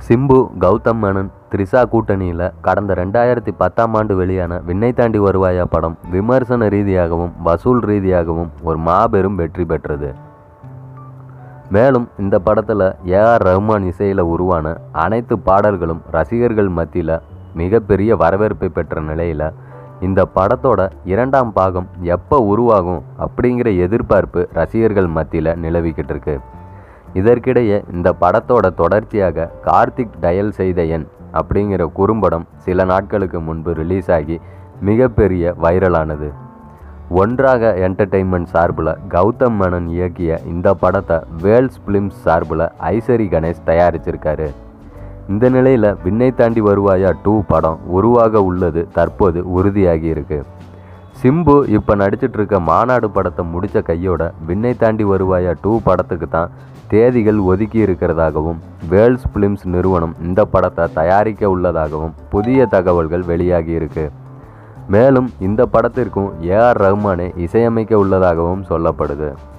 சிம்பு கௌதம் மேனன் த்ரிஷா கூட்டணியில் கடந்த ரெண்டாயிரத்தி பத்தாம் ஆண்டு வெளியான விண்ணை தாண்டி வருவாயா படம் விமர்சன ரீதியாகவும் வசூல் ரீதியாகவும் ஒரு மாபெரும் வெற்றி பெற்றது மேலும் இந்த படத்தில் ஏஆர் ரஹ்மான் இசையில் உருவான அனைத்து பாடல்களும் ரசிகர்கள் மத்தியில் மிகப்பெரிய வரவேற்பை பெற்ற நிலையில் இந்த படத்தோட இரண்டாம் பாகம் எப்போ உருவாகும் அப்படிங்கிற எதிர்பார்ப்பு ரசிகர்கள் மத்தியில் நிலவிக்கிட்டு இருக்கு இதற்கிடையே இந்த படத்தோட தொடர்ச்சியாக கார்த்திக் டயல் செய்த எண் அப்படிங்கிற குறும்படம் சில நாட்களுக்கு முன்பு ரிலீஸ் ஆகி மிகப்பெரிய வைரலானது ஒன்றாக என்டர்டெயின்மெண்ட் சார்பில் கௌதம் மேனன் இயக்கிய இந்த படத்தை வேல்ஸ் ஃபிலிம்ஸ் சார்பில் ஐசரி கணேஷ் தயாரிச்சிருக்காரு இந்த நிலையில் விண்ணை தாண்டி வருவாயா டூ படம் உருவாக உள்ளது தற்போது உறுதியாகி இருக்கு சிம்பு இப்போ நடிச்சிட்டு இருக்க மாநாடு படத்தை முடித்த கையோட விண்ணை தாண்டி வருவாயா டூ படத்துக்கு தான் தேதிகள் ஒதுக்கி இருக்கிறதாகவும் வேல்ஸ் ஃபிலிம்ஸ் நிறுவனம் இந்த படத்தை தயாரிக்க உள்ளதாகவும் புதிய தகவல்கள் வெளியாகி இருக்கு மேலும் இந்த படத்திற்கும் ஏஆர் ரஹ்மானே இசையமைக்க உள்ளதாகவும் சொல்லப்படுது